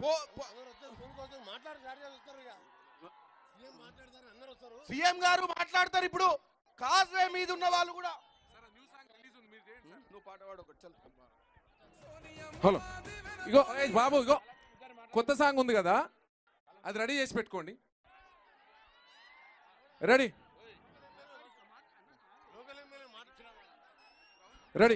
పో- పో- మాట్లాడి కార్యాలు వస్తారు ఇక సీఎం మాట్లాడతారు అందరూ వస్తారు సీఎం గారు మాట్లాడతారు ఇప్పుడు కాజ్వే మీద ఉన్న వాళ్ళు కూడా నువ్వు పాట పాడు ఒకటి చల్ హలో ఇగో ఏయ్ బాబు ఇగో కొత్త సాంగ్ ఉంది కదా అది రెడీ చేసి పెట్టుకోండి రెడీ లోకల్ ఎమ్మెల్యే మాట్లాడుతున్నా రెడీ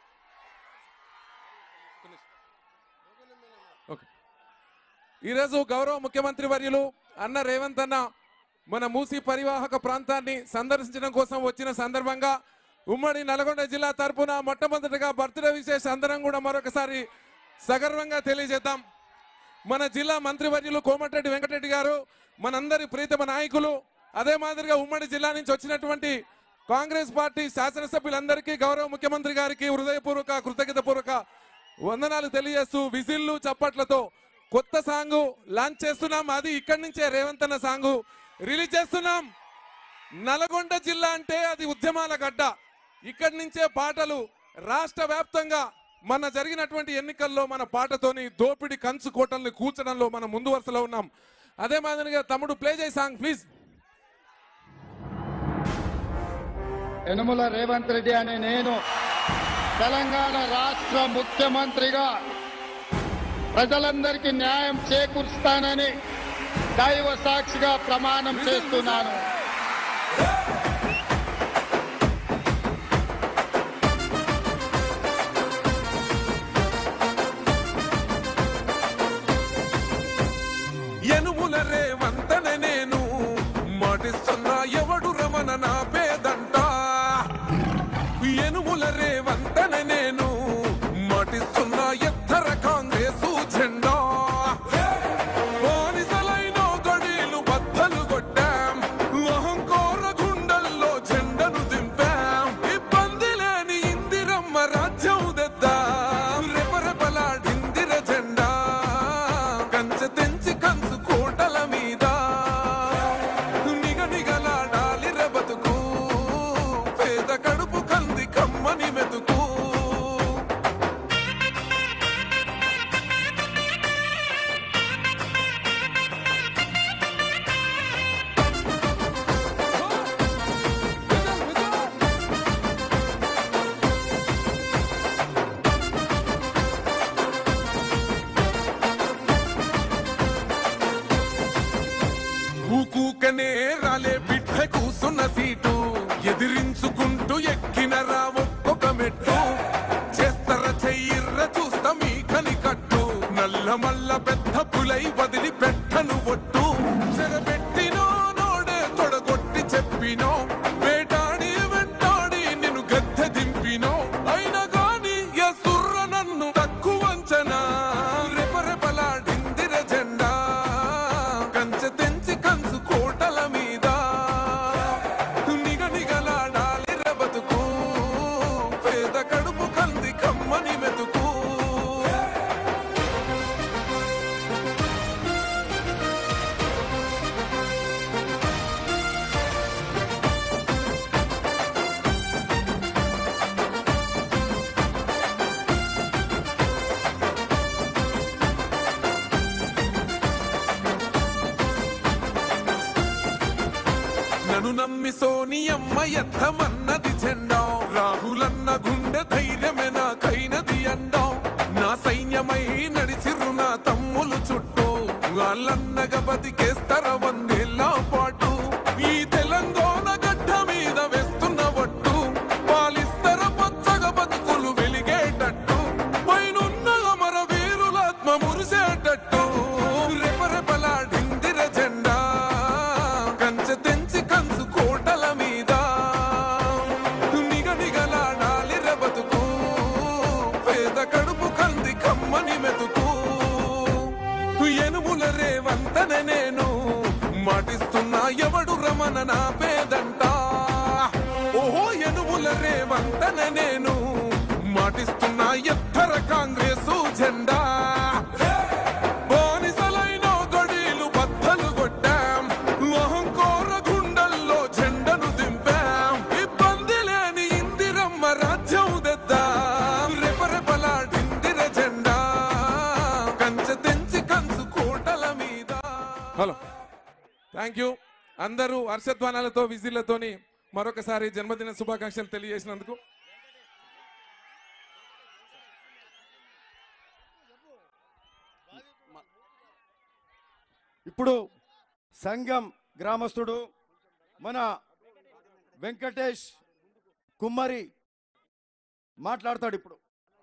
లోకల్ ఎమ్మెల్యే ఓకే ఈరోజు గౌరవ ముఖ్యమంత్రి వర్యులు అన్న రేవంత్ అన్న మన మూసి పరివాహక ప్రాంతాన్ని సందర్శించడం కోసం వచ్చిన సందర్భంగా ఉమ్మడి నల్గొండ జిల్లా తరపున మొట్టమొదటిగా బర్త్డే విశేష అందరం కూడా మరొకసారి సగర్వంగా తెలియజేద్దాం మన జిల్లా మంత్రివర్యులు కోమటిరెడ్డి వెంకటరెడ్డి గారు మనందరి ప్రీతమ నాయకులు అదే మాదిరిగా ఉమ్మడి జిల్లా నుంచి వచ్చినటువంటి కాంగ్రెస్ పార్టీ శాసనసభ్యులందరికీ గౌరవ ముఖ్యమంత్రి గారికి హృదయపూర్వక కృతజ్ఞతపూర్వక వందనాలు తెలియజేస్తూ విజిల్లు చప్పట్లతో కొత్త సాంగ్ లాంచ్ చేస్తున్నాం అది ఇక్కడి నుంచే రేవంత్ అన్న సాంగ్ రిలీజ్ చేస్తున్నాం నల్గొండ జిల్లా అంటే అది ఉద్యమాల గడ్డ ఇక్కడి నుంచే పాటలు రాష్ట్ర వ్యాప్తంగా మన జరిగినటువంటి ఎన్నికల్లో మన పాటతోని దోపిడి కంచు కోటల్ని కూల్చడంలో మనం ముందు వరుసలో ఉన్నాం అదే మాదిరిగా తమ్ముడు ప్లే చేయి సాంగ్ ప్లీజ్ యనుమల రేవంత్ రెడ్డి అనే నేను తెలంగాణ రాష్ట్ర ముఖ్యమంత్రిగా ప్రజలందరికీ న్యాయం చేకూరుస్తానని దైవ సాక్షిగా ప్రమాణం చేస్తున్నాను ఎనుముల రేవంతన నేను మాటిస్తున్నా ఎవడు రమణ నా పేదంట ఎనుముల రేవంతన నేను మాటిస్తున్నా ఎత్తర కాంగ్రెసు జెండా బానిసలైన గడీలు బద్దలు కొట్టాం అహంకోర గుండెల్లో జెండను దింపాం ఇబ్బంది లేని ఇందిరమ్మ రాజ్యం తెద్దాం రెపరెపలాడిందిర జెండా కంచె తెంచి కంచు కోటల మీద నిగ నిగలాడాలి బతుకు పేద కడుపు కంది కమ్మని మెతుకు ఊకూకనే రాలే బిడ్డ కూసున్న సీటు ఎదిరించుకుంటూ ఎక్కిన రా ఒక్కొక్క మెట్టు చేస్తర చెయ్యిర్ర చూస్తా మీ కని కట్టు నల్ల మల్ల పెద్ద పులై వదిలి పెట్టను ఒట్టు చెరబెట్టినో నోడే తొడగొట్టి చెప్పినో వేటాడి వెంటాడి నిన్ను గద్దె దింపినో అయినా గాని ఎసుర్ర నన్ను తక్కువ అంచనా రెపరెపలాడిందిర జెండా కంచె తెంచి కంచు కోటల మీద నిగ నిగలాడాలి బతుకు పేద కడుపు కంది కమ్మని మెతుకు నన్ను నమ్మి సోనియమ్మ ఎత్తమన్నది జెండా రాహులన్న గుండె ధైర్యమే నాకైనది అండా నా సైన్యమై నడిచిర్రు నా తమ్ములు చుట్టూ వాళ్ళన్నగా బతికేస్తర వందేళ్ళ పాటు ఈ తెలంగాణ గడ్డ మీద వేస్తున్న ఒట్టు పాలిస్తర పచ్చగా బతుకులు వెలిగేటట్టు పైనున్న అమర వీరులాత్మ మురిసేటట్టు రెపరెపలాడిందిర జెండా కంచె తెంచి కంచు కోటల మీద నిగ నిగలాడాలి బతుకు పేద కడుపు కంది కమ్మని మెతుకు ఎనుముల రేవంతన నేను మాటిస్తున్నా ఎవడు రమణ నా పేదంట ఓహో ఎనుముల రేవంతన నేను మాటిస్తున్నా ఎత్తర కాంగ్రెసు జెండా బానిసలైన గడీలు బద్దలు కొట్టాం అహంకోర గుండెల్లో జెండను దింపాం ఇబ్బంది లేని ఇందిరమ్మ రాజ్యం తెద్దాం రెపరెపలాడిందిర జెండా కంచె తెంచి కంచు థ్యాంక్ యూ అందరూ హర్షధ్వానాలతో విజిల్లతోని మరొకసారి జన్మదిన శుభాకాంక్షలు తెలియజేసినందుకు ఇప్పుడు సంఘం గ్రామస్తుడు మన వెంకటేష్ కుమ్మరి మాట్లాడతాడు ఇప్పుడు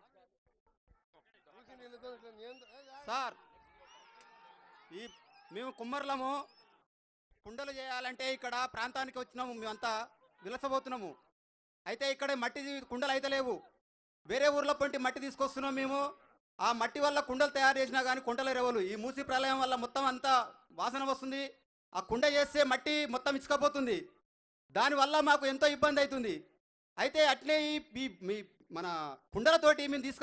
ఊరికి నీళ్ళతో ఇట్లా నియంత్ర- ఏ, ఆ, సార్ ఈ మేము కుమ్మరులము కుండలు చేయాలంటే ఇక్కడ ప్రాంతానికి వచ్చినాము మేమంతా విలసబోతున్నాము అయితే ఇక్కడ మట్టి కుండలు అయితే లేవు వేరే ఊర్లో పొంటి మట్టి తీసుకొస్తున్నాం మేము ఆ మట్టి వల్ల కుండలు తయారు చేసినా కానీ కుండలు రేవలు ఈ మూసి ప్రళయం వల్ల మొత్తం అంతా వాసన వస్తుంది ఆ కుండ చేస్తే మట్టి మొత్తం ఇసుకపోతుంది దానివల్ల మాకు ఎంతో ఇబ్బంది అవుతుంది అయితే అట్లే ఈ ఈ- మీ మన కుండలతోటి మేము తీసుకు